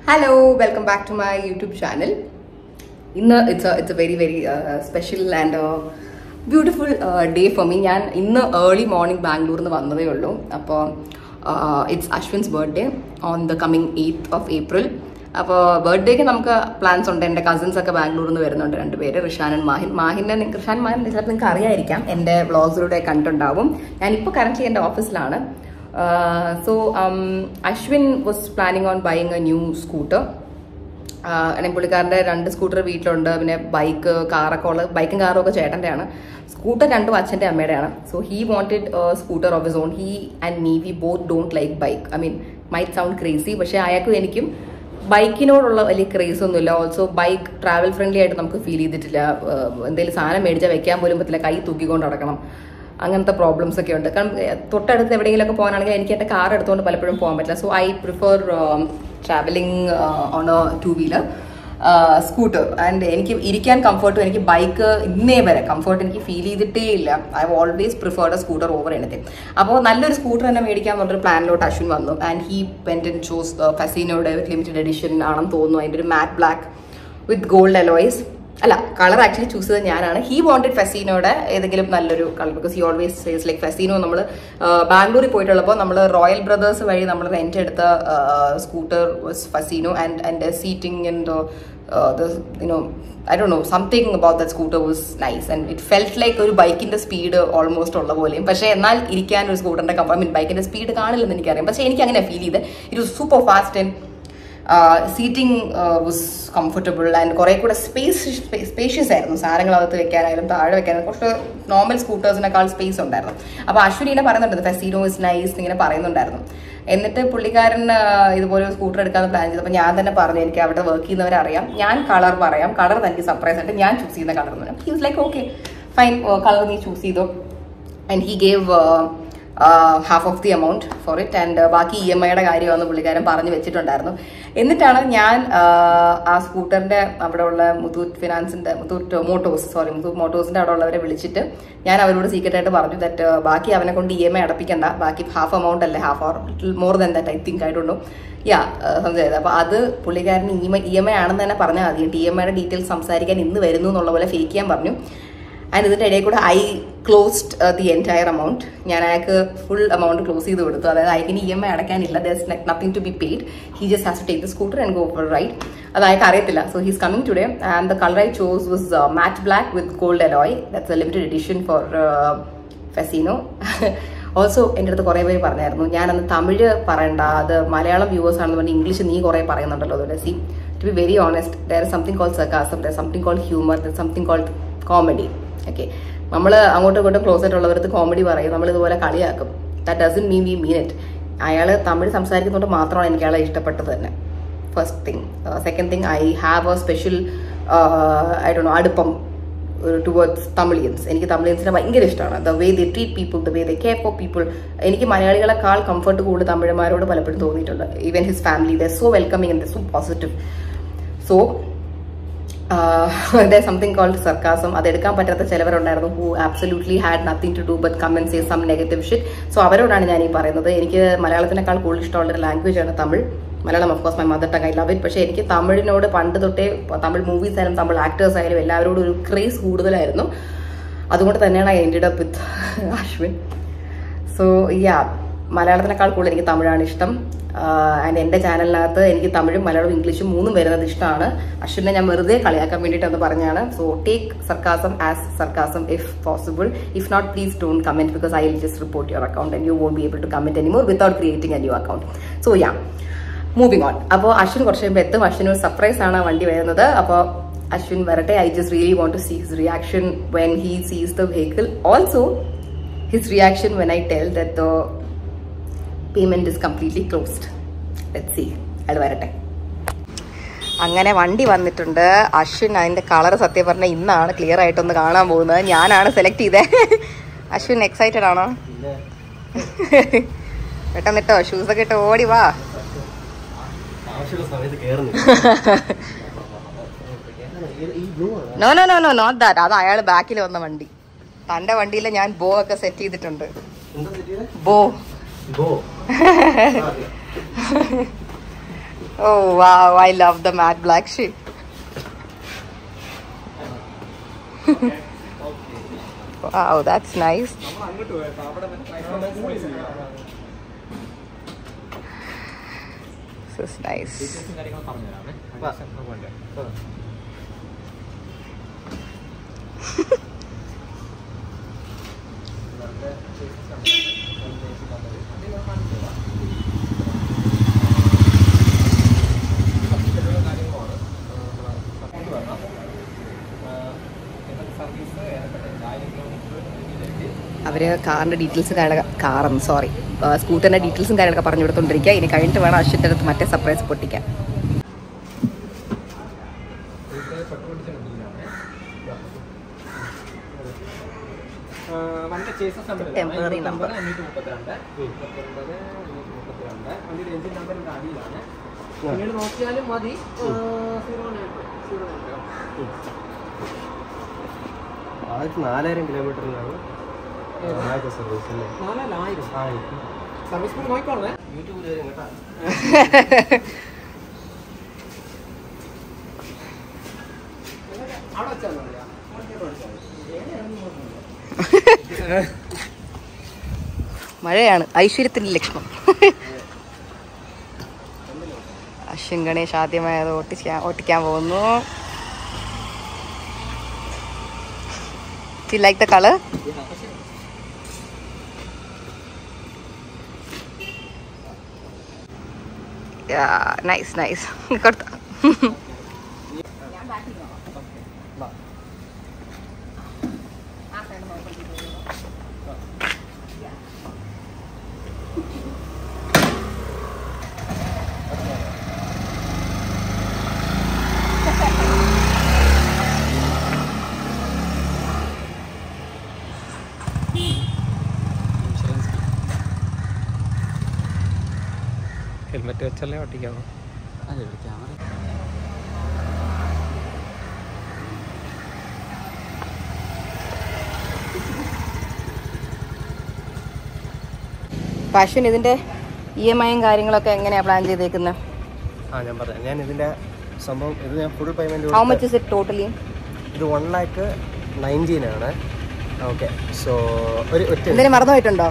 Hello welcome back to my YouTube channel ഇന്ന് it's it's a very very special and beautiful day for me ഞാൻ ഇന്ന് early morning ബാംഗ്ലൂരിൽ നിന്ന് വന്നതേ ഉള്ളൂ അപ്പോൾ it's Ashwin's birthday on the coming eighth of April അപ്പോൾ ബർത്ത്ഡേക്ക് നമുക്ക് പ്ലാൻസ് ഉണ്ട് എൻ്റെ കസിൻസ് ഒക്കെ ബാംഗ്ലൂരിൽ നിന്ന് വരുന്നുണ്ട് രണ്ടുപേര് റിഷാൻ ആൻഡ് മാഹിൻ മാഹിനെ നിങ്ങ- റിഷാൻ മാഹിൻ ചിലപ്പോൾ നിങ്ങൾക്ക് അറിയായിരിക്കാം എൻ്റെ വ്ളോഗ്സിലൂടെ കണ്ടിട്ടുണ്ടാവും ഞാനിപ്പോൾ കറക്റ്റ്ലി എൻ്റെ ഓഫീസിലാണ് so Ashwin was planning on buying a new scooter അല്ലെങ്കിൽ പുള്ളിക്കാരൻ്റെ രണ്ട് സ്കൂട്ടർ വീട്ടിലുണ്ട് പിന്നെ ബൈക്ക് കാറൊക്കെ ഉള്ളത് ബൈക്കും കാറും ഒക്കെ ചേട്ടൻ്റെയാണ് സ്കൂട്ടർ രണ്ടും അച്ഛൻ്റെ അമ്മയുടെയാണ് so he wanted scooter of his own he and me we both don't like bike I mean might sound crazy പക്ഷേ അയാൾക്കും എനിക്കും ബൈക്കിനോടുള്ള വലിയ ക്രേസ് ഒന്നുമില്ല ഓൾസോ ബൈക്ക് ട്രാവൽ ഫ്രണ്ട്ലി ആയിട്ട് നമുക്ക് ഫീൽ ചെയ്തിട്ടില്ല ഏഹ് എന്തെങ്കിലും സാധനം മേടിച്ചാൽ വെക്കാൻ പോലും പറ്റില്ല കൈ തൂക്കിക്കൊണ്ട് നടക്കണം അങ്ങനത്തെ പ്രോബ്ലംസ് ഒക്കെ ഉണ്ട് കാരണം ഏഹ്, തൊട്ടടുത്ത് എവിടെയെങ്കിലുമൊക്കെ പോകാനാണെങ്കിൽ എനിക്ക് എൻ്റെ കാർ എടുത്തുകൊണ്ട് പലപ്പോഴും പോകാൻ പറ്റില്ല so I prefer travelling on a two wheeler scooter and എനിക്ക് ഇരിക്കാൻ കംഫർട്ടും എനിക്ക് ബൈക്ക് ഇന്നേ വരെ കംഫർട്ട് എനിക്ക് ഫീൽ ചെയ്തിട്ടേ ഇല്ല I always preferred a scooter over anything അപ്പോൾ നല്ലൊരു സ്കൂട്ടർ തന്നെ മേടിക്കാൻ എന്നുള്ളൊരു പ്ലാനിലോട്ട് അശ്വിൻ വന്നു and he went and chose ഫസീനോയുടെ ലിമിറ്റഡ് എഡിഷൻ ആണെന്ന് തോന്നുന്നു അതിൻ്റെ ഒരു matte black with gold alloys അല്ല കളർ ആക്ച്വലി ചൂസ് ചെയ്തത് ഞാനാണ് ഹി വാണ്ടഡ് ഫെസീനോയുടെ ഏതെങ്കിലും നല്ലൊരു colour because he always says like Fascino നമ്മൾ ബാംഗ്ലൂരിൽ പോയിട്ടുള്ളപ്പോൾ നമ്മൾ റോയൽ ബ്രദേഴ്സ് വഴി നമ്മൾ റെന്റ് എടുത്ത scooter was Fascino and and seating and you know I dunno something about the scooter was nice and it felt like ഒരു ബൈക്കിന്റെ speed almost ഉള്ള പോലെയും പക്ഷേ എന്നാൽ ഇരിക്കാൻ ഒരു സ്കൂട്ടറിന്റെ കമ്പ മീൻ ബൈക്കിന്റെ സ്പീഡ് കാണില്ലെന്ന് എനിക്കറിയാം പക്ഷേ എനിക്ക് അങ്ങനെ ഫീൽ ചെയ്ത് it was super fast and seating was comfortable and കുറെ കൂടെ സ്പേസ് സ്പേഷ്യസ് ആയിരുന്നു സാധനങ്ങൾ അകത്ത് വെക്കാനായാലും താഴെ വെക്കാനായാലും കുറച്ച് നോർമൽ സ്കൂട്ടേഴ്സിനേക്കാൾ സ്പേസ് ഉണ്ടായിരുന്നു അപ്പോൾ അശ്വിനി ഇങ്ങനെ പറയുന്നുണ്ട് ഫെസീനോ ഇസ് നൈസ് ഇങ്ങനെ പറയുന്നുണ്ടായിരുന്നു എന്നിട്ട് പുള്ളിക്കാരൻ ആ, ഇതുപോലെ ഒരു സ്കൂട്ടർ എടുക്കാന്ന് പ്ലാൻ ചെയ്തപ്പോൾ ഞാൻ തന്നെ പറഞ്ഞു എനിക്ക് അവിടെ വർക്ക് ചെയ്യുന്നവരെ അറിയാം ഞാൻ കളർ പറയാം കളർ തനിക്ക് സർപ്രൈസ് ആയിട്ട് ഞാൻ ചൂസ് ചെയ്യുന്ന കളർ എന്ന് he was like okay fine colour നീ ചൂസ് ചെയ്തോ and he gave half of the amount for it and ബാക്കി ഇ എം ഐയുടെ കാര്യമാണ് പുള്ളിക്കാരൻ പറഞ്ഞു വെച്ചിട്ടുണ്ടായിരുന്നു എന്നിട്ടാണ് ഞാൻ uh, ആ സ്കൂട്ടറിന്റെ അവിടെ ഉള്ള മുത്തൂറ്റ് ഫിനാൻസിന്റെ മുത്തൂറ്റ് മോട്ടോഴ്സ് സോറി മുത്തൂറ്റ് മോട്ടോഴ്സിന്റെ അവിടെ ഉള്ളവരെ വിളിച്ചിട്ട് ഞാൻ അവരോട് സീക്രട്ട് ആയിട്ട് പറഞ്ഞു ദറ്റ് ബാക്കി അവനെ കൊണ്ട് ഇ എം ഐ അടപ്പിക്കണ്ട ബാക്കി ഹാഫ് എമൗണ്ട് അല്ലേ half or more than that I think ആയിട്ടുണ്ടോ യാ സംശയം അപ്പൊ അത് പുള്ളിക്കാരൻ E M I E M I ആണെന്ന് തന്നെ പറഞ്ഞാൽ മതി ഇ എം ഐയുടെ ഡീറ്റെയിൽസ് സംസാരിക്കാൻ ഇന്ന് വരുന്നു എന്നുള്ള പോലെ ഫേക്ക് ചെയ്യാൻ പറഞ്ഞു ആൻഡ് ഇതിന്റെ ഇടയിൽ കൂടെ I closed the entire amount ഞാൻ അയാൾക്ക് ഫുൾ എമൗണ്ട് ക്ലോസ് ചെയ്ത് കൊടുത്തു അതായത് അയാൾക്ക് ഇ എം ഐ അടയ്ക്കാനില്ല thus nothing to be paid he just has to take the scooter and go for ride അത് അയാൾക്ക് അറിയത്തില്ല so he's coming today and the colour I chose was matte black with gold alloy that's a limited edition for Fascino also എൻ്റെ അടുത്ത് കുറേ പേര് പറഞ്ഞായിരുന്നു ഞാനന്ന് തമിഴ് പറയണ്ട അത് മലയാളം വ്യൂവേഴ്സ് ആണെന്ന് പറഞ്ഞ് ഇംഗ്ലീഷ് നീ കുറേ പറയുന്നുണ്ടല്ലോ അതുപോലെ സി to be very honest there something called sarcasm there something called humour there something called comedy okay നമ്മൾ അങ്ങോട്ടും ഇങ്ങോട്ടും ക്ലോസ് ആയിട്ടുള്ളവർക്ക് കോമഡി പറയും നമ്മൾ ഇതുപോലെ കളിയാക്കും that doesn't mean we mean it അയാൾ തമിഴ് സംസാരിക്കുന്നതുകൊണ്ട് മാത്രമാണ് എനിക്ക് അയാളെ ഇഷ്ടപ്പെട്ടത് തന്നെ first thing second thing I have a special I dunno അടുപ്പം ടുവേർഡ്സ് തമിഴിയൻസ് എനിക്ക് തമിഴിയൻസിനെ ഭയങ്കര ഇഷ്ടമാണ് the way they treat people the way they care for people എനിക്ക് മലയാളികളെക്കാൾ കംഫർട്ട് കൂടുതൽ തമിഴന്മാരോട് പലപ്പോഴും തോന്നിയിട്ടുണ്ട് even his family the so welcoming and so positive so the something called sarcasm അത് എടുക്കാൻ പറ്റാത്ത ചിലവരുണ്ടായിരുന്നു who absolutely had nothing to do but comment say some negative shit so അവരോടാണ് ഞാൻ ഈ പറയുന്നത് എനിക്ക് മലയാളത്തിനേക്കാൾ കൂടുതൽ ഇഷ്ടമുള്ള ഒരു ലാംഗ്വേജ് ആണ് Tamil Malayalam of course my mother tongue I love it പക്ഷേ എനിക്ക് തമിഴിനോട് പണ്ട് തൊട്ടേ തമിഴ് മൂവീസ് ആയാലും തമിഴ് ആക്ടേഴ്സ് ആയാലും എല്ലാവരോടും ഒരു ക്രേസ് കൂടുതലായിരുന്നു അതുകൊണ്ട് തന്നെയാണ് I end up with Ashwin so yeah മലയാളത്തിനേക്കാൾ കൂടുതൽ എനിക്ക് തമിഴാണ് ഇഷ്ടം ആൻഡ് എൻ്റെ ചാനലിനകത്ത് എനിക്ക് തമിഴും മലയാളവും ഇംഗ്ലീഷും മൂന്നും വരുന്നത് ഇഷ്ടമാണ് അശ്വിനെ ഞാൻ വെറുതെ കളിയാക്കാൻ വേണ്ടിയിട്ടൊന്ന് പറഞ്ഞാണ് so take sarcasm as sarcasm if possible if not please don't comment because I will just report your account and you won't be able to comment anymore without creating a new account so yeah moving on അപ്പോൾ അശ്വിൻ കുറച്ച് കഴിയുമ്പോൾ എത്തും അശ്വിന് ഒരു surprise ആണ് ആ വണ്ടി വരുന്നത് അപ്പോൾ അശ്വിൻ വരട്ടെ I just really want to see his reaction when he sees the vehicle also his reaction when I tell that the payment is completely closed let see അത് വരട്ടെ അങ്ങനെ വണ്ടി വന്നിട്ടുണ്ട് അശ്വിൻ അതിന്റെ കളർ സത്യം പറഞ്ഞ ഇന്നാണ് ക്ലിയർ ആയിട്ടൊന്ന് കാണാൻ പോകുന്നത് ഞാനാണ് സെലക്ട് ചെയ്തത് അശ്വിൻ എക്സൈറ്റഡ് ആണോ പെട്ടെന്നിട്ടോ ഷൂസ് ഒക്കെ ഇട്ട് ഓടി വാ ആവശ്യമുള്ള സമയത്ത് കേറുന്നു ഈ ബ്ലൂ ആണ് no no no no not that അത് അയാൾ ബാക്കിൽ വന്ന വണ്ടി തന്റെ വണ്ടിയിൽ ഞാൻ ബോ ഒക്കെ സെറ്റ് ചെയ്തിട്ടുണ്ട് എന്താ തെറ്റിയത് ബോ ബോ Oh wow, I love the matte black sheet. wow, that's nice. This is nice. അവര് കാറിന്റെ ഡീറ്റെയിൽസ് കാറും സോറി സ്കൂട്ടറിന്റെ ഡീറ്റെയിൽസും കാര്യങ്ങളൊക്കെ പറഞ്ഞു കൊടുത്തോണ്ടിരിക്കുക ഇനി കഴിഞ്ഞിട്ട് വേണം അശ്വന്റെ അടുത്ത് മറ്റേ സർപ്രൈസ് പൊട്ടിക്കാൻ Temporary number. പിന്നീട് നോക്കിയാലും മതി ആയിരത്തി നാലായിരം കിലോമീറ്ററിലാണ് ആദ്യത്തെ സർവീസ് അല്ലേ നാലായിരം ആയിരം സർവീസ് കൂടി നോക്കിക്കോളേ യൂട്യൂബിൽ വരും കേട്ടോ അവിടെ വെച്ചാൽ മതിയാ മഴയാണ് ഐശ്വര്യത്തിന്റെ ലക്ഷണം അശ്വിൻ ഗണേഷ് ആദ്യമായി അത് ഓട്ടിക്കാൻ ഓട്ടിക്കാൻ പോകുന്നു like the colour nice nice കൊടുത്ത ഹെൽമെറ്റ് വെച്ചല്ലേ ഓട്ടിക്കാമോ അതെ ക്യാമറ അപ്പൊ അശ്വിൻ ഇതിന്റെ ഇ എം ഐയും കാര്യങ്ങളൊക്കെ എങ്ങനെയാ പ്ലാൻ ചെയ്തേക്കുന്നത് ആ ഞാൻ പറയാം ഞാൻ ഇതിൻ്റെ സംഭവം ഇത് ഞാൻ full payment how much is it totally ഇത് വൺ ലാക്ക് നയൻറ്റീൻ ആണ് ഓക്കെ സോ ഒരു ഒറ്റ എന്തെങ്കിലും മറന്നുപോയിട്ടുണ്ടോ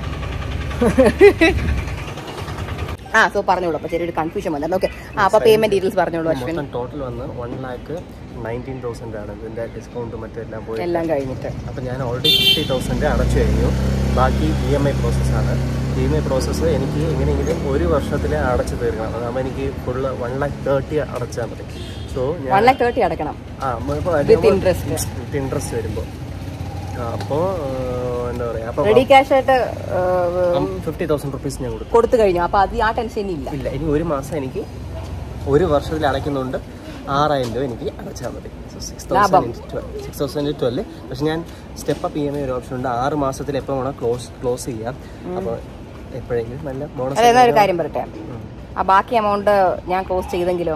ആ സോ പറഞ്ഞോളൂ അപ്പൊ ചെറിയൊരു കൺഫ്യൂഷൻ വന്നു ഓക്കെ ആ അപ്പൊ പേയ്മെന്റ് ഡീറ്റെയിൽസ് പറഞ്ഞോളൂ അശ്വിൻ മൊത്തം ടോട്ടൽ വന്ന് വൺ ലാക്ക് നയൻറ്റീൻ തൗസൻഡ് ആണ് ഇതിൻ്റെ ഡിസ്കൗണ്ട് മറ്റെല്ലാം പോയി എല്ലാം കഴിഞ്ഞിട്ട് അപ്പം ഞാൻ ഓൾറെഡി ഫിഫ്റ്റി തൗസൻഡ് അടച്ചു കഴിഞ്ഞു ബാക്കി ഇ എം ഐ പ്രോസസ്സാണ് ഇ എം ഐ പ്രോസസ്സ് എനിക്ക് എങ്ങനെയെങ്കിലും ഒരു വർഷത്തിൽ അടച്ചു തീർക്കണം അതാകുമ്പോൾ എനിക്ക് ഫുള്ള് വൺ ലാക്ക് തേർട്ടി അടച്ചാൽ മതി സോ വൺ ഞാൻ ലാക്ക് തേർട്ടി അടക്കണം ആ With interest. വിത്ത് ഇൻട്രസ്റ്റ് വരുമ്പോൾ അപ്പോൾ എന്താ പറയുക അപ്പോൾ റെഡി ക്യാഷ് ആയിട്ട് ഫിഫ്റ്റി തൗസൻഡ് റുപ്പീസ് ഞാൻ കൊടുത്തു കൊടുത്തു കഴിഞ്ഞു അപ്പൊ അത് ആ ടെൻഷൻ ഇല്ല ഇല്ല ഇനി ഒരു മാസം എനിക്ക് ഒരു വർഷത്തിൽ അടയ്ക്കുന്നുണ്ട് ആറായിരം രൂപ എനിക്ക് അടച്ചാൽ മതി സിക്സ് ലാഭം. തൗസൻഡ് സിക്സ് തൗസൻഡ് ട്വൽവ് പക്ഷെ ഞാൻ step up E M I ഒരു ഓപ്ഷൻ ഉണ്ട് ആറ് മാസത്തിൽ എപ്പോൾ വേണം ക്ലോസ് ക്ലോസ് ചെയ്യാം അപ്പോൾ എപ്പോഴെങ്കിലും നല്ല അല്ല എന്നാ ഒരു ബോണസ് കാര്യം പറയട്ടെ ആ ബാക്കി എമൗണ്ട് ഞാൻ ക്ലോസ് ചെയ്തെങ്കിലോ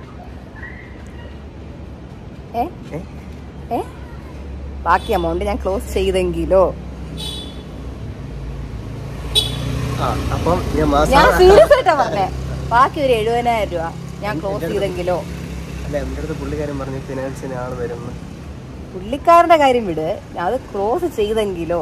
ഏ ഏ? ഏ ബാക്കി എമൗണ്ട് ഞാൻ ക്ലോസ് ചെയ്തെങ്കിലോ ആ അപ്പം ഞാൻ ഞാൻ മാസം സീരിയസ് ആയിട്ടാ പറഞ്ഞേ ബാക്കി ഒരു എഴുപതിനായിരം രൂപ ഞാൻ ക്ലോസ് ചെയ്തെങ്കിലോ അല്ല എൻ്റെ അടുത്ത് പുള്ളിക്കാരൻ പറഞ്ഞു ഫിനാൻസിന് ആൾ വരുന്നു പുള്ളിക്കാരന്റെ കാര്യം വിട് അത് ക്ലോസ് ചെയ്തെങ്കിലോ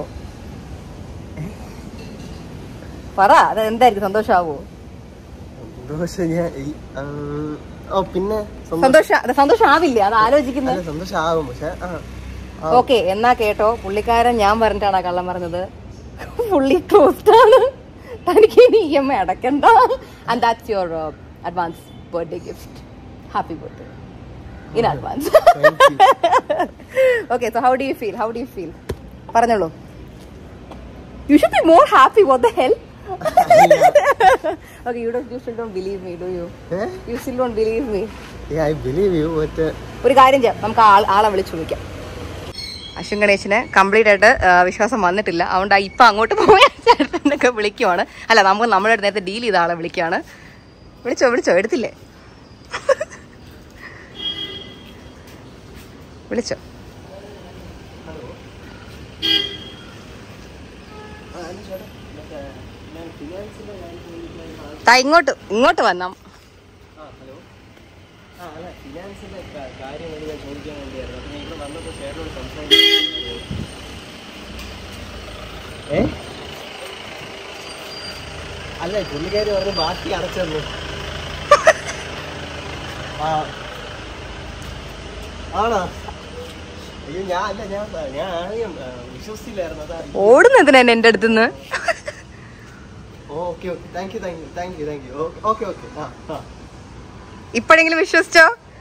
പറ അത് എന്തായിരിക്കും സന്തോഷാവോ പക്ഷെ ഞാൻ ഈ, ആ, ഓ പിന്നെ സന്തോഷം സന്തോഷ അത് സന്തോഷാവില്ല അത് ആലോചിക്കുന്നത് അല്ല സന്തോഷമാകും പക്ഷെ ആ ആ, ഓക്കെ എന്നാ കേട്ടോ പുള്ളിക്കാരൻ ഞാൻ പറഞ്ഞിട്ടാണ് കള്ളം പറഞ്ഞത് പുള്ളി ക്ലോസ്ഡ് ആണ് തനിക്ക് ഇനി ഇ എം ഐ അടക്കണ്ട and that's your advance birthday gift happy birthday in advance thank you. Okay so how do you feel how do you feel പറഞ്ഞോളൂ you should be more happy what the hell okay you don't you still don't believe me do you ഏ? You still don't believe me Yeah, I believe you, but uh, ഒരു കാര്യം ചെയ്യാം നമുക്ക് ആൾ ആളെ വിളിച്ചു വിളിക്കാം Ashwin ഗണേശിന് complete ആയിട്ട് ആ, വിശ്വാസം വന്നിട്ടില്ല അതുകൊണ്ട് ഇപ്പൊ അങ്ങോട്ട് പോയ ചേട്ടനൊക്കെ വിളിക്കുവാണ് അല്ല നമുക്ക് നമ്മുടെ അടുത്ത് നേരത്തെ ഡീൽ ചെയ്ത ആളെ വിളിക്കുകയാണ് വിളിച്ചോ വിളിച്ചോ എടുത്തില്ലേ വിളിച്ചോ താ ഇങ്ങോട്ട് ഇങ്ങോട്ട് വന്നാം ഹലോ ആ അല്ല ഫിനാൻസിന്റെ കാര്യങ്ങൾ ഞാൻ ചോദിക്കാൻ വേണ്ടിയായിരുന്നു അപ്പം ഞാൻ ഇവിടെ വന്നപ്പോൾ ചേട്ടനോട് സംസാരിച്ചു ഏ അല്ല പുള്ളിക്കാരി പറഞ്ഞു ബാക്കി അടച്ചു ആ ആണോ അയ്യോ ഞാൻ അല്ല ഞാൻ ഞാൻ ആദ്യം ആ, വിശ്വസിച്ചില്ലായിരുന്നു അതാ ഓടുന്നതിനാ എന്റെ അടുത്തുനിന്ന് okay okay thank you thank you thank you thank you okay okay ആ ആ ഇപ്പോഴെങ്കിലും വിശ്വസിച്ചോ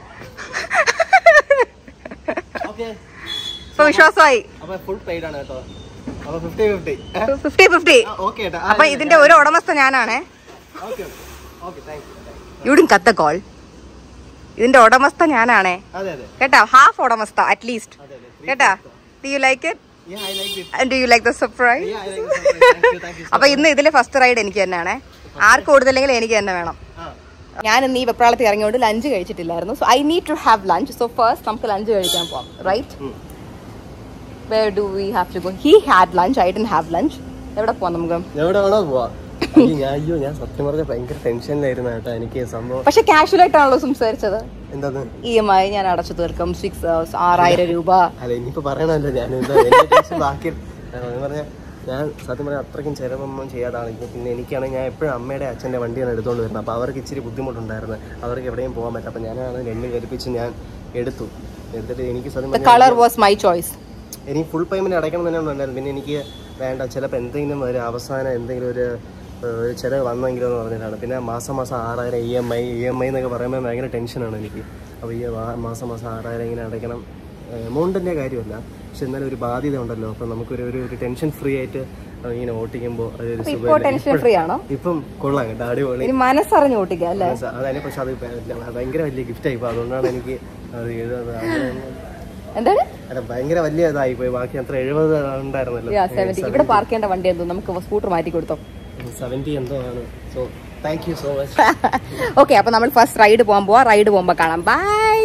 ഓക്കെ ഇപ്പൊ വിശ്വാസമായി അപ്പൊ ഫുൾ പെയ്ഡ് ആണ് കേട്ടോ അപ്പൊ fifty fifty fifty fifty okay ഏട്ടാ അപ്പൊ ഇതിന്റെ ഒരു ഉടമസ്ഥ ഞാനാണേ okay okay thank you you ഡിൻ കത്ത കോൾ ഇതിന്റെ ഉടമസ്ഥ ഞാനാണേ അതെ അതെ കേട്ടാ ഹാഫ് ഉടമസ്ഥ അറ്റ്ലീസ്റ്റ് അതെ അതെ കേട്ടാ do you like it Yeah, I like it. Do you like the surprise Yeah, I like it. Thank you, thank you so അപ്പൊ ഇന്ന് ഇതിലെ ഫസ്റ്റ് റൈഡ് എനിക്ക് തന്നെയാണേ ആർക്ക് കൂടുതലെങ്കിൽ എനിക്ക് തന്നെ വേണം ആ ഞാൻ ഇന്ന് ഈ വെപ്രാളത്തിൽ ഇറങ്ങിയോണ്ട് ലഞ്ച് കഴിച്ചിട്ടില്ലായിരുന്നു so I need to have lunch so first നമുക്ക് ലഞ്ച് കഴിക്കാൻ പോവാം റൈറ്റ് ഉം. Where do we have to go he had lunch I don't have lunch എവിടെ പോവാം നമുക്ക് എവിടെ വേണോ പോവാ അയ്യോ, ഞാൻ അയ്യോ ഞാൻ സത്യം പറഞ്ഞ ഭയങ്കര ടെൻഷനിലായിരുന്നു കേട്ടോ എനിക്ക് സംഭവം പക്ഷെ കാഷ്വൽ ആയിട്ടാണല്ലോ സംസാരിച്ചത് എന്താന്ന് ഇ എം ഐ ഞാൻ അടച്ചു തീർക്കും സിക്സ് ആറായിരം രൂപ അല്ല ഇനിയിപ്പോ പറയണല്ലോ ഞാൻ എന്താ എന്റെ ടെൻഷൻ ബാക്കി ഞാൻ പറഞ്ഞ ഞാൻ സത്യം പറഞ്ഞാൽ അത്രയ്ക്കും ചിലവൊന്നും ചെയ്യാതാണ് ഇത് പിന്നെ എനിക്കാണെങ്കിൽ ഞാൻ എപ്പോഴും അമ്മയുടെ അച്ഛൻ്റെ വണ്ടിയാണ് എടുത്തുകൊണ്ട് വരുന്നത് അപ്പോൾ അവർക്ക് ഇച്ചിരി ബുദ്ധിമുട്ടുണ്ടായിരുന്നു അവർക്ക് എവിടെയും പോകാൻ പറ്റില്ല അപ്പോൾ ഞാനാണ് രണ്ടും കരിപ്പിച്ച് ഞാൻ എടുത്തു എടുത്തിട്ട് എനിക്ക് സത്യം ദ പറഞ്ഞാൽ കളർ വാസ് മൈ ചോയ്സ് എനിക്ക് ഫുൾ പേയ്മെന്റ് അടയ്ക്കണം തന്നെ ഉണ്ടായിരുന്നു പിന്നെ എനിക്ക് വേണ്ട ചിലപ്പോൾ എന്തെങ്കിലും ഒരു അവസാനം എന്തെങ്കിലും ഒരു ഏഹ്, ഒരു ചിലവ് വന്നെങ്കിലും എന്ന് പറഞ്ഞിട്ടാണ് പിന്നെ മാസം മാസം ആറായിരം E M I E M I എന്നൊക്കെ പറയുമ്പോൾ ഭയങ്കര ടെൻഷനാണ് എനിക്ക് അപ്പോൾ ഈ ആ- മാസം മാസം ആറായിരം ഇങ്ങനെ അടയ്ക്കണം എമൗണ്ടിൻ്റെ കാര്യമല്ല പക്ഷെ എന്നാലും ഒരു ബാധ്യത ഉണ്ടല്ലോ അപ്പോൾ നമുക്കൊരു ഒരു ഒരു ടെൻഷൻ ഫ്രീ ആയിട്ട് ഇങ്ങനെ ഓട്ടിക്കുമ്പോൾ അതൊരു ഇപ്പൊ സുഖമില്ല ടെൻഷൻ ഫ്രീ ആണോ ഇപ്പം കൊള്ളാം കേട്ടോ അടിപൊളി ഇനി മനസ്സറിഞ്ഞു ഓട്ടിക്കാം അല്ലേ അതതിനെ പക്ഷെ അത് ഭയങ്കര വലിയ ഗിഫ്റ്റായി ഇപ്പോൾ അതുകൊണ്ടാണ് എനിക്ക് അത് എഴുതാതെ അങ്ങനെ എന്താണ് അല്ല ഭയങ്കര വലിയ ഇതായി പോയി ബാക്കി അത്ര എഴുപത് ഉണ്ടായിരുന്നല്ലോ സെവന്റി ഇവിടെ പാർക്ക് ചെയ്യേണ്ട വണ്ടി എന്തോ നമുക്ക് സ്കൂട്ടർ മാറ്റി കൊടുത്തോ സെവന്റി എന്തോ ആണ് so thank you so much okay അപ്പൊ നമ്മൾ ഫസ്റ്റ് റൈഡ് പോകാൻ പോവാ റൈഡ് പോകുമ്പോ കാണാം ബൈ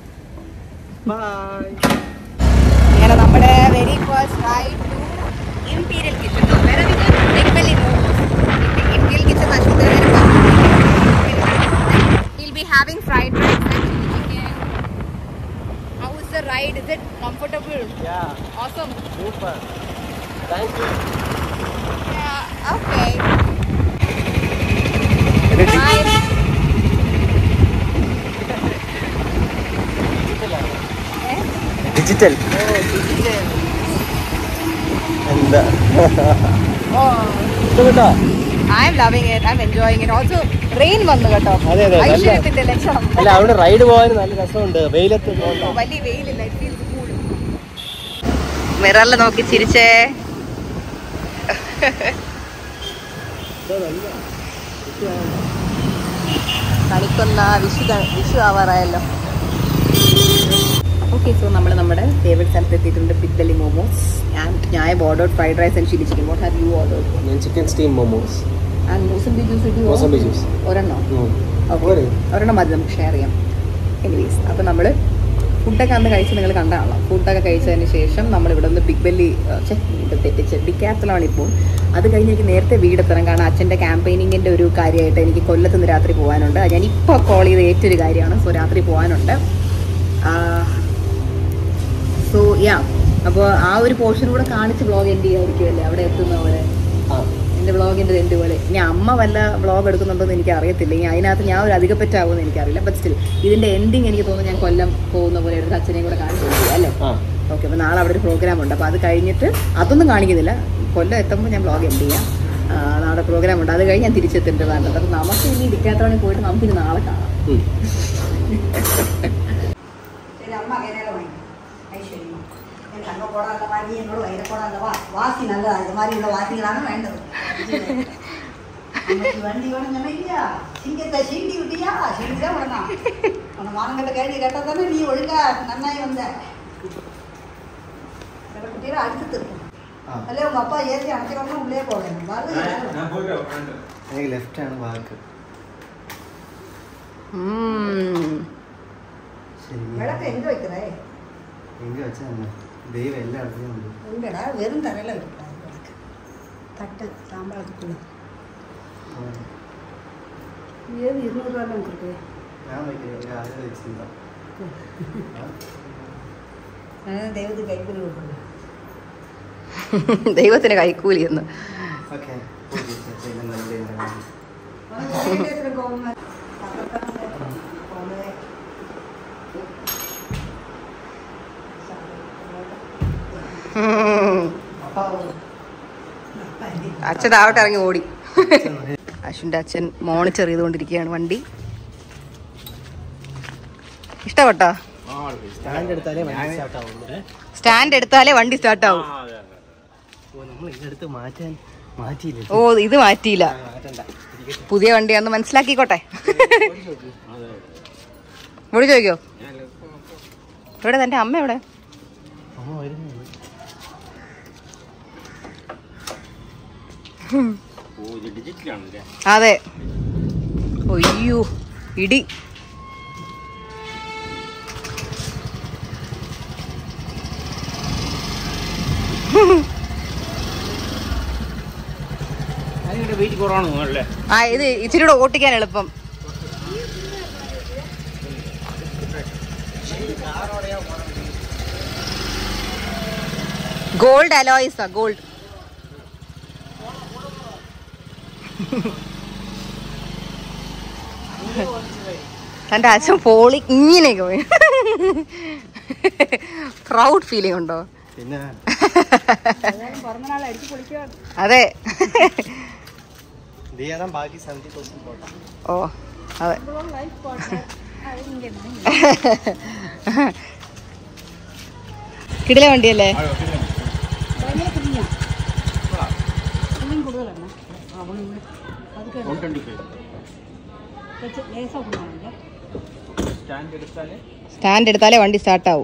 ബൈ അങ്ങനെ നമ്മുടെ very first ride to Imperial Kitchen വേറെ നെക്വലി Imperial Kitchen He'll be having fried rice and chili chicken. How is the ride? Is it comfortable? Yeah Awesome. Super thank you Yeah, okay. Bye. Digital എന്താ Oh, ഇഷ്ടപ്പെട്ടോ I'm loving it. I'm enjoying it. Also, rain വന്നു കേട്ടോ അതെ, അതെ, നല്ല- ഐശ്വര്യത്തിന്റെ ലക്ഷണം അല്ല അവിടെ റൈഡ് പോകാൻ നല്ല രസമുണ്ട് വെയിലത്ത് പോകണ്ട വലിയ വെയിലില്ല It feels cool. മിററിൽ നോക്കി ചിരിച്ചേ കണിക്കൊന്ന വിഷു ക- വിഷു ആവാറായല്ലോ ഓക്കെ സോ നമ്മൾ നമ്മുടെ ഫേവറേറ്റ് സ്ഥലത്ത് എത്തിയിട്ടുണ്ട് പിത്തലി മോമോസ് ആൻഡ് ഞാൻ order fried rice and chilli chicken what have you order ഞാൻ chicken steam momos and mosambi juice mosambi juice ഒരെണ്ണോ ഓക്കെ പോരെ? ഒരെണ്ണം മതി നമുക്ക് ഷെയർ ചെയ്യാം എനിവേസ് അപ്പോൾ നമ്മൾ ഫുഡൊക്കെ അന്ന് കഴിച്ച് നിങ്ങൾ കണ്ടാണല്ലോ ഫുഡൊക്കെ കഴിച്ചതിന് ശേഷം നമ്മൾ ഇവിടെ നിന്ന് ബിഗ് ബെല്ലി ഇത് തെറ്റിച്ച് ഡിക്കാത്തലാണ് ഇപ്പോൾ അത് കഴിഞ്ഞ് എനിക്ക് നേരത്തെ വീടെത്തണം കാരണം അച്ഛൻ്റെ ക്യാമ്പയിനിങ്ങിൻ്റെ ഒരു കാര്യമായിട്ട് എനിക്ക് കൊല്ലത്ത് നിന്ന് രാത്രി പോകാനുണ്ട് അത് ഞാൻ ഇപ്പോൾ കോൾ ചെയ്ത ഏറ്റൊരു കാര്യമാണ് സോ രാത്രി പോകാനുണ്ട് സോ യാ അപ്പോൾ ആ ഒരു പോർഷൻ കൂടെ കാണിച്ച് വ്ളോഗ് എൻഡ് ചെയ്യായിരിക്കുമല്ലേ അവിടെ എത്തുന്നവരെ ആ എൻ്റെ വ്ളോഗിൻ്റെ എൻ്റെ പോലെ ഇനി അമ്മ വല്ല വ്ളോഗ് എടുക്കുന്നുണ്ടോന്ന് എനിക്ക് അറിയത്തില്ല ഇനി അതിനകത്ത് ഞാൻ ഒരു അധിക പറ്റാവുമെന്ന് എനിക്കറിയില്ല ബട്ട് സ്റ്റിൽ ഇതിൻ്റെ എൻഡിങ് എനിക്ക് തോന്നുന്നു ഞാൻ കൊല്ലം പോകുന്ന പോലെ എടുത്ത് അച്ഛനെയും കൂടെ കാണിച്ചു കൊടുക്കുക അല്ലേ ആ ഓക്കെ അപ്പോൾ നാളെ അവിടെ ഒരു പ്രോഗ്രാം ഉണ്ട് അപ്പോൾ അത് കഴിഞ്ഞിട്ട് അതൊന്നും കാണിക്കുന്നില്ല കൊല്ലം എത്തുമ്പോൾ ഞാൻ വ്ളോഗ് എൻഡ് ചെയ്യാം ആ, നാളെ പ്രോഗ്രാം ഉണ്ട് അത് കഴിഞ്ഞ് ഞാൻ തിരിച്ചെത്തിൻ്റെ വേണ്ടത് അപ്പോൾ നമുക്ക് ഇനി ഇരിക്കാത്തവണി പോയിട്ട് നമുക്ക് ഇനി നാളെ കാണാം ഉം. சரி அம்மா கையில வாங்கி ஐஸ்வர்யமா என் தங்க போடம் அந்த வாங்கி என்னோட வயிறு போடம் அந்த வா வாசி நல்லதா இது மாதிரி உள்ள வாசிகளான வேண்டது அன்னைக்கு வண்டி வேணும் சொன்ன இல்லையா சிங்கத்தை சீண்டி விட்டியா சீண்டி தான் விடணும் உன்னை மானங்கிட்ட கேள்வி கேட்டால் தானே நீ ஒழுங்கா நன்னாய் வந்த சில குட்டியில் அடுத்து இருக்கும் ആ. அல்ல உங்க அப்பா ஏற்றி அடைச்சிக்கணும் உள்ளே போகணும் பாரு എനിക്ക് ലെഫ്റ്റ് ആണ് വാക്ക് ശരി விளக்கு எங்கே வைக்கிறே എങ്ക വെച്ചാ ദൈവം എല്ലായിടത്തും ഉണ്ട് எங்கடா வெறும் தரையில் வைக்கூடாது விளக்கு தட்டு தாம்பாளத்துக்குள்ள ஏது இருநூறுவாலாம் இருக்கு ഞാൻ വയ്ക്കുന്നത് ആരും വെച്ചില്ല ദൈവത്തിന് കൈക്കൂലി കൊടുക്കുന്നു ദൈവത്തിന് കൈക്കൂലി എന്ന് ഓക്കെ അച്ഛൻ താവട്ടെ ഇറങ്ങി ഓടി അശ്വിൻ്റെ അച്ഛൻ മോണിറ്റർ ചെയ്തുകൊണ്ടിരിക്കുകയാണ് വണ്ടി ഇഷ്ടപ്പെട്ടോ സ്റ്റാൻഡ് എടുത്താലേ വണ്ടി സ്റ്റാർട്ട് ആവുള്ളൂ സ്റ്റാൻഡ് എടുത്താലേ വണ്ടി സ്റ്റാർട്ട് ആവും ഓ നമ്മൾ ഇതെടുത്ത് മാറ്റാൻ മാറ്റിയില്ലേ ഓ ഇത് മാറ്റിയില്ല മാറ്റണ്ട ഇരിക്കട്ടെ. പുതിയ വണ്ടിയാന്ന് മനസ്സിലാക്കിക്കോട്ടെ ഇവിടെ ചോദിക്കോ ഇവിടെ തന്റെ അമ്മ എവിടെ അമ്മ വരുന്നു അതെ ഒയ്യോ ഇടി അതിന്റെ വെയിറ്റ് കുറവാണ് അല്ലേ ആ ഇത് ഇച്ചിരി കൂടെ ഓട്ടിക്കാൻ എളുപ്പം ഗോൾഡ് അലോയ്സാ ഗോൾഡ് തന്റെ അച്ഛൻ പോളി ഇങ്ങനെയൊക്കെ പോയി പ്രൗഡ് ഫീലിംഗ് ഉണ്ടോ പിന്നെ പിറന്നാൾ അടിച്ചു പൊളിക്കുക അതെ ഇത് ചെയ്താൽ ബാക്കി സെവൻറ്റി തൗസൻഡ് പോട്ടെ ഓ അതെ കിടില വണ്ടിയല്ലേ ഭയങ്കര കുഞ്ഞാ കുഞ്ഞും കൂടുതലാണ് അവളും അതൊക്കെ ലേസാ കുഞ്ഞാണല്ലേ സ്റ്റാൻഡ് എടുത്താലേ സ്റ്റാൻഡ് എടുത്താലേ വണ്ടി സ്റ്റാർട്ട് ആവും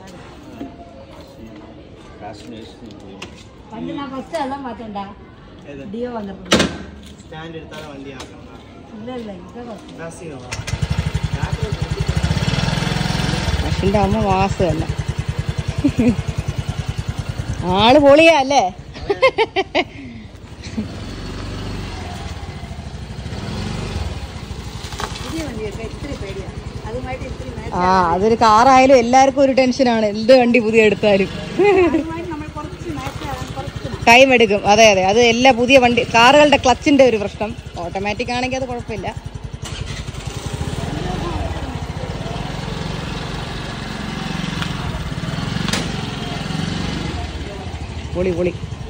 പണ്ട് ഞാൻ ഫസ്റ്റ് എല്ലാം മാറ്റണ്ട ഏത് ഡിയോ വന്നപ്പോൾ സ്റ്റാൻഡ് എടുത്താലേ വണ്ടി ആക്കണം ഇല്ല ഇല്ല ഇതൊക്കെ ഫസ്റ്റ് ലാസ്റ്റ് അശ്വിന്റെ അമ്മ മാസ് തന്നെ ആള് പൊളിയാ അല്ലേ പുതിയ വണ്ടിയൊക്കെ ഇത്തിരി പേടിയാണ് അതുമായിട്ട് ഇത്തിരി match ആ അതൊരു കാറായാലും എല്ലാവർക്കും ഒരു ടെൻഷനാണ് എന്ത് വണ്ടി പുതിയ എടുത്താലും അതുമായിട്ട് നമ്മൾ കുറച്ച് മാച്ച് ആകാൻ കുറച്ച് ടൈം എടുക്കും അതെ അതെ അത് എല്ലാ പുതിയ വണ്ടി കാറുകളുടെ ക്ലച്ചിന്റെ ഒരു പ്രശ്നം ഓട്ടോമാറ്റിക് ആണെങ്കിൽ അത് കുഴപ്പമില്ല പൊളി പൊളി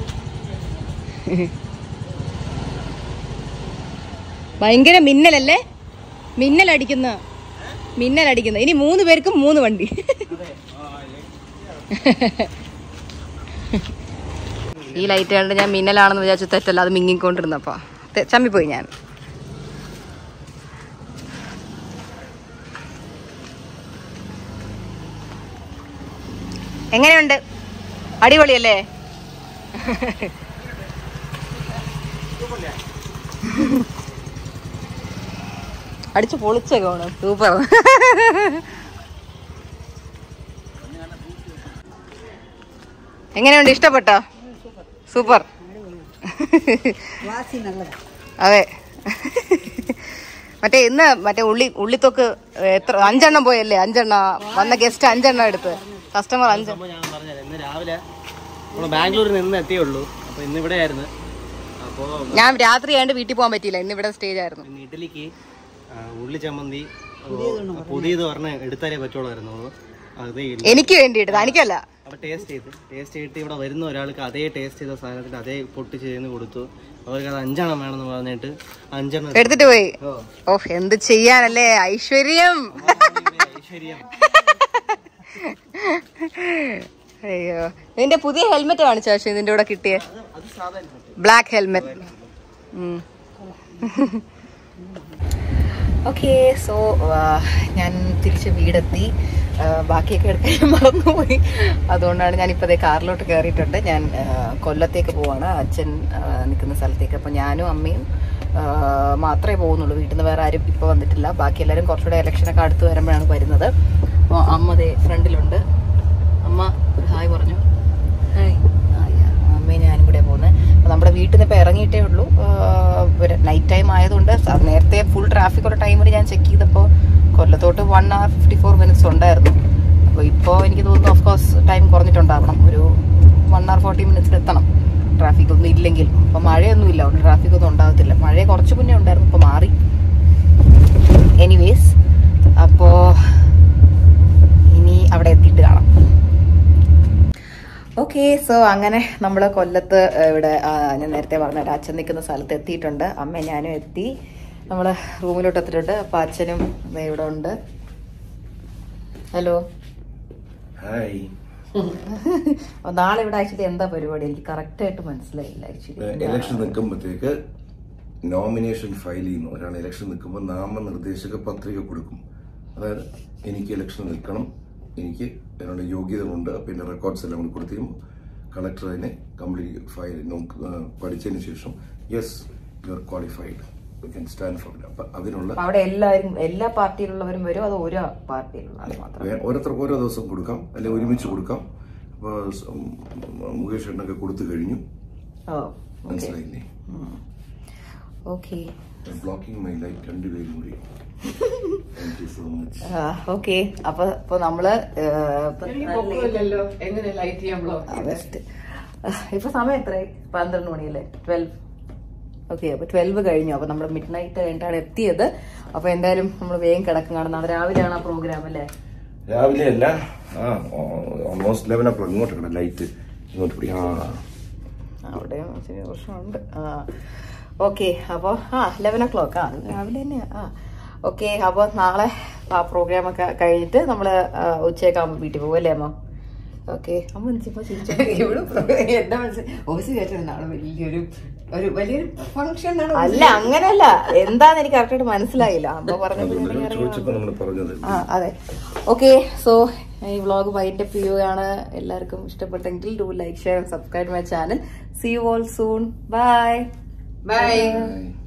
ഭയങ്കര മിന്നലല്ലേ മിന്നലടിക്കുന്ന മിന്നലടിക്കുന്ന ഇനി മൂന്ന് പേർക്കും മൂന്ന് വണ്ടി ഈ ലൈറ്റ് കണ്ട് ഞാൻ മിന്നലാണെന്ന് വിചാരിച്ചു തെറ്റല്ല അത് മിങ്ങിക്കൊണ്ടിരുന്നപ്പോ തെ- ചമ്മിപ്പോയി ഞാൻ എങ്ങനെയുണ്ട് അടിപൊളിയല്ലേ അടിച്ചു പൊളിച്ചേക്കോണ് സൂപ്പർ എങ്ങനെയുണ്ട് ഇഷ്ടപ്പെട്ടോ സൂപ്പർ വാസി നല്ലതാണ് അതെ മറ്റേ ഇന്ന് മറ്റേ ഉള്ളി ഉള്ളിത്തൊക്ക് എത്ര അഞ്ചെണ്ണം പോയല്ലേ അഞ്ചെണ്ണ വന്ന ഗസ്റ്റ് അഞ്ചെണ്ണം എടുത്ത് കസ്റ്റമർ അഞ്ച് സംഭവം ഞാൻ പറഞ്ഞത് ഇന്ന് രാവിലെ നമ്മൾ ബാംഗ്ലൂരിൽ നിന്ന് എത്തിയുള്ളൂ അപ്പോൾ ഇന്ന് ഇവിടെ ആയിരുന്നു അപ്പോൾ ഞാൻ രാത്രി ആയതുകൊണ്ട് വീട്ടിൽ പോകാൻ പറ്റിയില്ല ഇന്ന് ഇവിടെ സ്റ്റേജ് ആയിരുന്നു ഇന്ന് ഇഡ്ഡലിക്ക് ആ, ഉള്ളി ചമ്മന്തി പുതിയത് പറഞ്ഞ എടുത്താലേ പറ്റുള്ളായിരുന്നു അതേ ഇല്ല എനിക്ക് വേണ്ടിയിട്ട് തനിക്കല്ല അപ്പോൾ ടേസ്റ്റ് ചെയ്ത് ടേസ്റ്റ് ചെയ്തിട്ട് ഇവിടെ വരുന്ന ഒരാൾക്ക് അതേ ടേസ്റ്റ് ചെയ്ത സാധനത്തിന് അതേ പൊട്ടി ചെയ്യുന്ന കൊടുത്തു അവർക്ക് അത് അഞ്ചെണ്ണം വേണമെന്ന് പറഞ്ഞിട്ട് അഞ്ചെണ്ണം എടുത്തിട്ട് പോയി ഓ ഓഹ് എന്ത് ചെയ്യാനല്ലേ ഐശ്വര്യം ഐശ്വര്യം അയ്യോ നിന്റെ പുതിയ ഹെൽമെറ്റ് കാണിച്ചു പക്ഷേ ഇതിന്റെ കൂടെ കിട്ടിയേ അത് സാധാരണ ബ്ലാക്ക് ഹെൽമെറ്റ് ഓക്കെ സോ ഞാൻ തിരിച്ച് വീടെത്തി ആ, ബാക്കിയൊക്കെ എടുക്കാൻ മറന്നുപോയി അതുകൊണ്ടാണ് ഞാൻ ഇപ്പോൾ കാറിലോട്ട് കയറിയിട്ടുണ്ട് ഞാൻ ആ, കൊല്ലത്തേക്ക് പോവാണ് അച്ഛൻ ആ, നിൽക്കുന്ന സ്ഥലത്തേക്ക് അപ്പോൾ ഞാനും അമ്മയും ആ, മാത്രമേ പോകുന്നുള്ളൂ വീട്ടിൽ നിന്ന് വേറെ ആരും ഇപ്പോൾ വന്നിട്ടില്ല ബാക്കി എല്ലാവരും കുറച്ചുകൂടെ ഇലക്ഷനൊക്കെ അടുത്ത് വരുമ്പോഴാണ് വരുന്നത് അപ്പോൾ അമ്മ ദേ ഫ്രണ്ടിലുണ്ട് അമ്മ ഒരു ഹായ് പറഞ്ഞു ഹായ് അമ്മയും ഞാനും കൂടെ പോകുന്നത് അപ്പോൾ നമ്മുടെ വീട്ടിൽ നിന്ന് ഇപ്പോൾ ഇറങ്ങിയിട്ടേ ഉള്ളൂ നൈറ്റ് ടൈം ആയതുകൊണ്ട് സ- നേരത്തെ ഫുൾ ട്രാഫിക് ഉള്ള ടൈമിൽ ഞാൻ ചെക്ക് ചെയ്തപ്പോൾ കൊല്ലത്തോട്ട് one hour fifty four minutes ഉണ്ടായിരുന്നു അപ്പോൾ ഇപ്പോൾ എനിക്ക് തോന്നുന്നു ഓഫ് കോഴ്സ് ടൈം കുറഞ്ഞിട്ടുണ്ടാവണം ഒരു വൺ അവർ ഫോർട്ടി മിനിറ്റ്സിൽ എത്തണം ട്രാഫിക് ഒന്നും ഇല്ലെങ്കിൽ അപ്പോൾ മഴയൊന്നും ഇല്ല അതുകൊണ്ട് ട്രാഫിക് ഒന്നും ഉണ്ടാകത്തില്ല മഴ കുറച്ച് മുന്നേ ഉണ്ടായിരുന്നു ഇപ്പോൾ മാറി എനിവേസ് അപ്പോൾ ഇനി അവിടെ എത്തിയിട്ട് കാണാം ഓക്കെ സോ അങ്ങനെ നമ്മൾ കൊല്ലത്ത് ഏഹ്, ഇവിടെ ആ, ഞാൻ നേരത്തെ പറഞ്ഞ പോലെ അച്ഛൻ നിൽക്കുന്ന സ്ഥലത്ത് എത്തിയിട്ടുണ്ട് അമ്മ ഞാനും എത്തി നമ്മൾ റൂമിലോട്ട് എത്തിയിട്ടുണ്ട് അപ്പം അച്ഛനും ദേ ഇവിടെ ഉണ്ട് ഹലോ ഹായ് അപ്പൊ നാളെ ഇവിടെ ആക്ച്വലി എന്താ പരിപാടി എനിക്ക് കറക്റ്റ് ആയിട്ട് മനസ്സിലായില്ല ആക്ച്വലി ഇലക്ഷൻ നിൽക്കുമ്പോഴത്തേക്ക് നോമിനേഷൻ ഫയൽ ചെയ്യുന്നു ഒരാൾ ഇലക്ഷൻ നിൽക്കുമ്പോൾ നാമനിർദ്ദേശക പത്രിക കൊടുക്കും അതായത് എനിക്ക് ഇലക്ഷൻ നിൽക്കണം എനിക്ക് അതിനുള്ള യോഗ്യതകളുണ്ട് അപ്പം എൻ്റെ റെക്കോർഡ്സ് എല്ലാം കൂടി കൊടുത്തു കഴിയുമ്പോൾ കളക്ടർ അതിനെ കംപ്ലീറ്റ് ഫയൽ നോക്ക് ആ, പഠിച്ചതിന് ശേഷം yes you are qualified you can stand for അപ്പം അതിനുള്ള അപ്പൊ അവിടെ എല്ലാവരും എല്ലാ പാർട്ടിയിലുള്ളവരും വരും അത് ഓരോ പാർട്ടിയിലുള്ള ആൾ മാത്രം വേ- ഓരോരുത്തർക്ക് ഓരോ ദിവസം കൊടുക്കാം അല്ലെങ്കിൽ ഒരുമിച്ച് കൊടുക്കാം അപ്പോൾ മുകേഷ് എണ്ണൊക്കെ കൊടുത്തു കഴിഞ്ഞു ഓ ഓക്കെ മനസ്സിലായില്ലേ ഓക്കെ ബ്ലോക്കിംഗ് മൈ ലൈറ്റ് രണ്ടുപേരും കൂടി thank you so much okay അപ്പൊ ഇപ്പൊ നമ്മള് എങ്ങനെ ലൈറ്റ് ചെയ്യാൻ ബെസ്റ്റ് ഇപ്പൊ സമയം എത്രയായി പന്ത്രണ്ട് മണിയല്ലേ ട്വൽവ് ഓക്കെ അപ്പൊ ട്വൽവ് കഴിഞ്ഞു അപ്പൊ നമ്മൾ മിഡ് നൈറ്റ് കഴിഞ്ഞിട്ടാണ് എത്തിയത് അപ്പൊ എന്തായാലും നമ്മൾ വേഗം കിടക്കും കാരണം നാളെ രാവിലെയാണ് ആ പ്രോഗ്രാം അല്ലേ രാവിലെ അല്ല ആ ഓൾമോസ്റ്റ് ലെവൻ ഓ ക്ലോക്ക് ഇങ്ങോട്ട് കിട ലൈറ്റ് ഇങ്ങോട്ട് പിടി ആ അവിടെ ഇച്ചിരി പ്രശ്നമുണ്ട് ആ ഓക്കെ അപ്പോൾ ആ ലെവൻ ഒ ക്ലോക്ക് ആ അത് രാവിലെ തന്നെയാ ആ ഓക്കെ അപ്പോൾ നാളെ ആ പ്രോഗ്രാം ഒക്കെ കഴിഞ്ഞിട്ട് നമ്മൾ ഉച്ചയൊക്കെ ആകുമ്പോൾ വീട്ടിൽ പോകും അല്ലേ അമ്മ ഓക്കെ അമ്മ എന്തിപ്പോ ചിരിച്ചു ഇവിടെ എന്റെ മനസ്സിൽ ഓസ് കേട്ടത് നാളെ വലിയൊരു ഒരു വലിയൊരു ഫംഗ്ഷൻ ആണ് അല്ല അങ്ങനെയല്ല എന്താന്ന് എനിക്ക് കറക്റ്റായിട്ട് മനസ്സിലായില്ല അമ്മ പറഞ്ഞപ്പോൾ ഞാൻ ഇറങ്ങി ചോദിച്ചപ്പോ നമ്മൾ പറഞ്ഞത് ആ അതെ ഓക്കെ സോ ഈ വ്ളോഗ് വൈൻഡപ്പ് ചെയ്യുകയാണ് എല്ലാവർക്കും ഇഷ്ടപ്പെട്ടെങ്കിൽ do like share subscribe my channel see you all soon bye bye Bye.